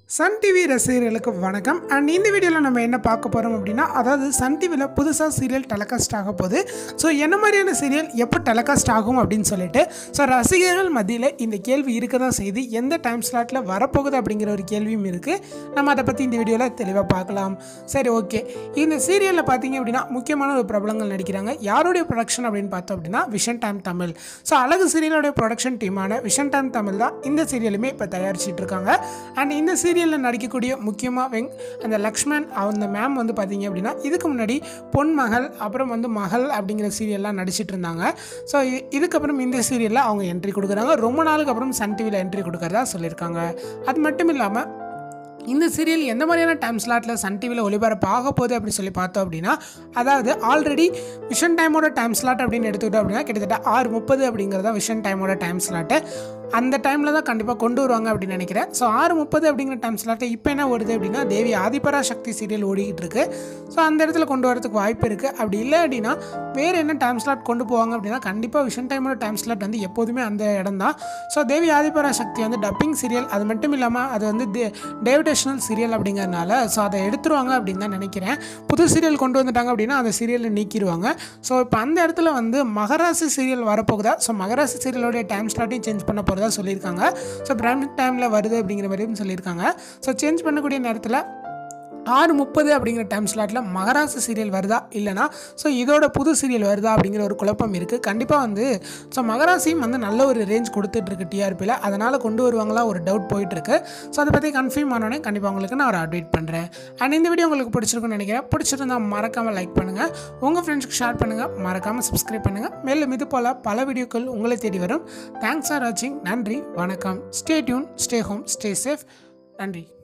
Sun TV ரசிகர்களுக்கு வணக்கம் and இந்த வீடியோவில் நம்ம என்ன பார்க்க போகிறோம் அப்படின்னா அதாவது சன் டிவியில் புதுசாக சீரியல் டெலகாஸ்ட் ஆக போகுது ஸோ என்ன மாதிரியான சீரியல் எப்போ டெலகாஸ்ட் ஆகும் அப்படின்னு சொல்லிட்டு ஸோ ரசிகர்கள் மத்தியில் இந்த கேள்வி இருக்க தான் செய்து எந்த டைம் ஸ்லாட்டில் வரப்போகுது அப்படிங்கிற ஒரு கேள்வியும் இருக்குது நம்ம அதை பற்றி இந்த வீடியோவில் தெளிவாக பார்க்கலாம் சரி ஓகே இந்த சீரியலில் பார்த்தீங்க அப்படின்னா முக்கியமான ஒரு பிரபலங்கள் நடிக்கிறாங்க யாருடைய ப்ரொடக்ஷன் அப்படின்னு பார்த்தோம் அப்படின்னா vision Time Tamil so Azhagu சீரியலோடைய ப்ரொடக்ஷன் டீமான விஷன் டைம் தமிழ் தான் இந்த சீரியலுமே இப்போ தயாரிச்சிட்டு இருக்காங்க அண்ட் இந்த சீரியலில் நடிக்கக்கூடிய முக்கியமாக வெங் அந்த லக்ஷ்மண் அந்த மேம் வந்து பார்த்தீங்க அப்படின்னா இதுக்கு முன்னாடி பொன்மகள் அப்புறம் வந்து மகள் அப்படிங்கிற சீரியல்லாம் நடிச்சிட்டு இருந்தாங்க ஸோ இதுக்கப்புறம் இந்த சீரியலில் அவங்க என்ட்ரி கொடுக்குறாங்க ரொம்ப நாளுக்கு அப்புறம் சன் டிவியில் என்ட்ரி கொடுக்குறதா சொல்லியிருக்காங்க அது மட்டும் இல்லாமல் இந்த சீரியல் எந்த மாதிரியான டைம் ஸ்லாட்டில் சன் டிவியில் ஒளிபரப்பு ஆக போகுது அப்படின்னு சொல்லி பார்த்தோம் அப்படின்னா அதாவது ஆல்ரெடி விஷன் டைமோட டைம் ஸ்லாட் அப்படின்னு எடுத்துக்கிட்டோம் அப்படின்னா கிட்டத்தட்ட ஆறு முப்பது அப்படிங்கிறதா விஷன் டைமோட டைம் ஸ்லாட்டு அந்த டைமில் தான் கண்டிப்பாக கொண்டு வருவாங்க அப்படின்னு நினைக்கிறேன் ஸோ ஆறு முப்பது அப்படிங்கிற டைம் ஸ்லாட்டை இப்போ என்ன வருது அப்படின்னா தேவி ஆதிபரா சக்தி சீரியல் ஓடிக்கிட்டு இருக்கு ஸோ அந்த இடத்துல கொண்டு வரதுக்கு வாய்ப்பு இருக்குது அப்படி இல்லை அப்படின்னா வேறு என்ன டைம் ஸ்லாட் கொண்டு போவாங்க அப்படின்னா கண்டிப்பாக விஷன் டைமோட டைம் ஸ்லாட் வந்து எப்போதுமே அந்த இடம் தான் ஸோ தேவி ஆதிபரா சக்தி வந்து டப்பிங் சீரியல் அது மட்டும் இல்லாமல் அது வந்து தே டேவிடேஷனல் சீரியல் அப்படிங்கிறதுனால ஸோ அதை எடுத்துருவாங்க அப்படின்னு தான் நினைக்கிறேன் புது சீரியல் கொண்டு வந்துட்டாங்க அப்படின்னா அந்த சீரியலை நீக்கிடுவாங்க ஸோ இப்போ அந்த இடத்துல வந்து மகராசி சீரியல் வரப்போகுதா ஸோ மகராசி சீரியலோடைய டைம் ஸ்லாட்டையும் சேஞ்ச் பண்ண போகிறதா சொல்லியிருக்காங்க ஸோ பிரைம் டைமில் வருது அப்படிங்கிற மாதிரியும் சொல்லியிருக்காங்க ஸோ சேஞ்ச் பண்ணக்கூடிய நேரத்தில் ஆறு முப்பது அப்படிங்கிற டைம் ஸ்லாட்டில் மகராசி சீரியல் வருதா இல்லைனா ஸோ இதோட புது சீரியல் வருதா அப்படிங்கிற ஒரு குழப்பம் இருக்குது கண்டிப்பாக வந்து ஸோ மகராசியும் வந்து நல்ல ஒரு ரேஞ்ச் கொடுத்துட்ருக்கு டிஆர்பியில் அதனால் கொண்டு வருவாங்களா ஒரு டவுட் போயிட்டுருக்கு ஸோ அதை பற்றி கன்ஃபார்ம் ஆனோடனே கண்டிப்பாக உங்களுக்கு நான் ஒரு அப்டேட் பண்ணுறேன் அண்ட் இந்த வீடியோ உங்களுக்கு பிடிச்சிருக்குன்னு நினைக்கிறேன் பிடிச்சிருந்தா மறக்காமல் லைக் பண்ணுங்கள் உங்கள் ஃப்ரெண்ட்ஸ்க்கு ஷேர் பண்ணுங்கள் மறக்காமல் சப்ஸ்கிரைப் பண்ணுங்கள் மேலும் இது போல் பல வீடியோக்கள் உங்களை தேடி வரும் தேங்க்ஸ் ஃபார் வாட்சிங் நன்றி வணக்கம் stay tuned stay home stay safe நன்றி